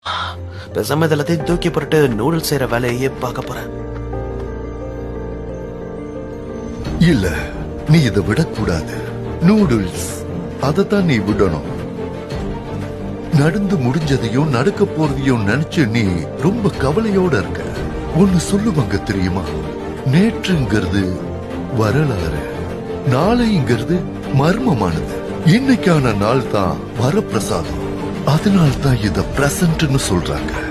பேசாம இது எல்லாத்தையும் தூக்கி போட்டுட்டு நூடுல்ஸ் செய்யற வேலையே பார்க்க போறேன் இல்ல நீ இதை விடக்கூடாது நூடுல்ஸ் அதத்தான் நீ விடணும் நடந்து முடிஞ்சதையும் நடக்க போறதையும் நினைச்சு நீ ரொம்ப கவலையோட இருக்க ஒன்னு சொல்லுவாங்க தெரியுமா நேற்றுங்கிறது வரலாறு நாளைங்கிறது மர்மமானது இன்னைக்கான நாள் தான் வரப்பிரசாதம் அதனால தான் இத பிரசன்ட்னு சொல்றாங்க